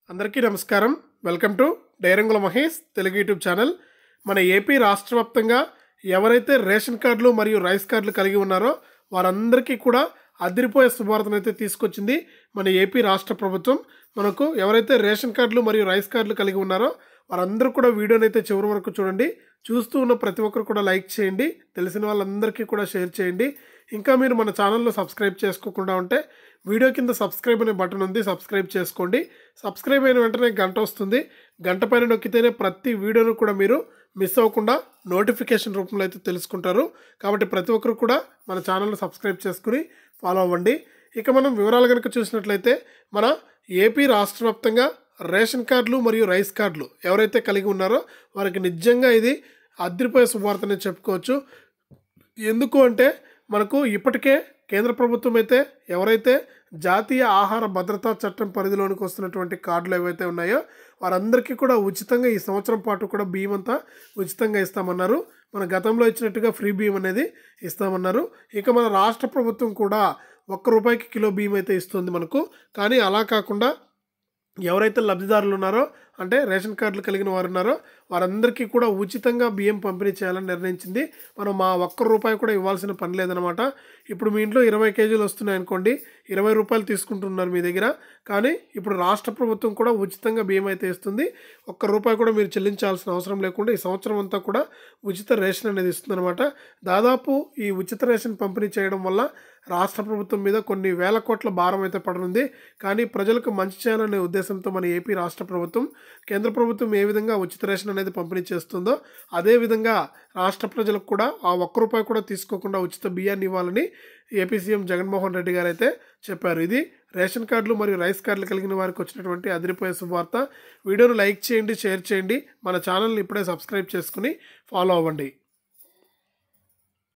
అందరికీ నమస్కారం welcome to డైరంగుల మహేష్ తెలుగు యూట్యూబ్ ఛానల్ మన ఏపీ రాష్ట్ర వ్యాప్తంగా ఎవరైతే రేషన్ కార్డులు మరియు రైస్ కార్డులు కలిగి ఉన్నారో వారందరికీ కూడా అదిరిపోయే శుభార్తను అయితే తీసుకొచ్చింది మన ఏపీ రాష్ట్ర ప్రభుత్వం మనకు ఎవరైతే రేషన్ కార్డులు మరియు రైస్ కార్డులు కలిగి ఉన్నారో వారందరూ కూడా వీడియోని అయితే చివరి వరకు చూడండి చూస్తూ ఉన్న ప్రతి ఒక్కరు కూడా లైక్ చేయండి తెలిసిన వాళ్ళందరికీ కూడా షేర్ చేయండి ఇంకా మీరు మన ఛానల్లో సబ్స్క్రైబ్ చేసుకోకుండా ఉంటే వీడియో కింద సబ్స్క్రైబ్ అనే బటన్ ఉంది సబ్స్క్రైబ్ చేసుకోండి సబ్స్క్రైబ్ అయిన వెంటనే గంట వస్తుంది గంట పైన నొక్కితేనే ప్రతి వీడియోను కూడా మీరు మిస్ అవ్వకుండా నోటిఫికేషన్ రూపంలో అయితే తెలుసుకుంటారు కాబట్టి ప్రతి ఒక్కరు కూడా మన ఛానల్ని సబ్స్క్రైబ్ చేసుకుని ఫాలో అవ్వండి ఇక మనం వివరాలు కనుక చూసినట్లయితే మన ఏపీ రాష్ట్ర వ్యాప్తంగా రేషన్ కార్డులు మరియు రైస్ కార్డులు ఎవరైతే కలిగి ఉన్నారో వారికి నిజంగా ఇది అదిరిపోయే శుభార్తనే చెప్పుకోవచ్చు ఎందుకు అంటే మనకు ఇప్పటికే కేంద్ర ప్రభుత్వం అయితే ఎవరైతే జాతీయ ఆహార భద్రతా చట్టం పరిధిలోనికి వస్తున్నటువంటి కార్డులు ఏవైతే ఉన్నాయో వారందరికీ కూడా ఉచితంగా ఈ సంవత్సరం పాటు కూడా బియ్యం అంతా ఉచితంగా ఇస్తామన్నారు మన గతంలో ఇచ్చినట్టుగా ఫ్రీ బియ్యం అనేది ఇస్తామన్నారు ఇక మన రాష్ట్ర ప్రభుత్వం కూడా ఒక్క రూపాయికి కిలో బియ్యం అయితే ఇస్తుంది మనకు కానీ అలా కాకుండా ఎవరైతే లబ్ధిదారులు ఉన్నారో అంటే రేషన్ కార్డులు కలిగిన వారు ఉన్నారో వారందరికీ కూడా ఉచితంగా బియ్యం పంపిణీ చేయాలని నిర్ణయించింది మనం మా ఒక్క రూపాయి కూడా ఇవ్వాల్సిన పని లేదనమాట ఇప్పుడు మీ ఇంట్లో ఇరవై కేజీలు వస్తున్నాయి అనుకోండి ఇరవై రూపాయలు తీసుకుంటున్నారు మీ దగ్గర కానీ ఇప్పుడు రాష్ట్ర ప్రభుత్వం కూడా ఉచితంగా బియ్యం అయితే ఇస్తుంది ఒక్క రూపాయి కూడా మీరు చెల్లించాల్సిన అవసరం లేకుండా ఈ సంవత్సరం అంతా కూడా ఉచిత రేషన్ అనేది ఇస్తుందన్నమాట దాదాపు ఈ ఉచిత రేషన్ పంపిణీ చేయడం వల్ల రాష్ట్ర ప్రభుత్వం మీద కొన్ని వేల కోట్ల భారం అయితే పడనుంది కానీ ప్రజలకు మంచి చేయాలనే ఉద్దేశంతో మన ఏపీ రాష్ట్ర ప్రభుత్వం కేంద్ర ప్రభుత్వం ఏ విధంగా ఉచిత రేషన్ అనేది పంపిణీ చేస్తుందో అదే విధంగా రాష్ట్ర ప్రజలకు కూడా ఆ ఒక్క రూపాయి కూడా తీసుకోకుండా ఉచిత బియ్యాన్ని ఇవ్వాలని ఏపీ సీఎం జగన్మోహన్ రెడ్డి గారు అయితే చెప్పారు ఇది రేషన్ కార్డులు మరియు రైస్ కార్డులు కలిగిన వారికి వచ్చినటువంటి అదిరిపోయే శుభవార్త వీడియోను లైక్ చేయండి షేర్ చేయండి మన ఛానల్ని ఇప్పుడే సబ్స్క్రైబ్ చేసుకుని ఫాలో అవ్వండి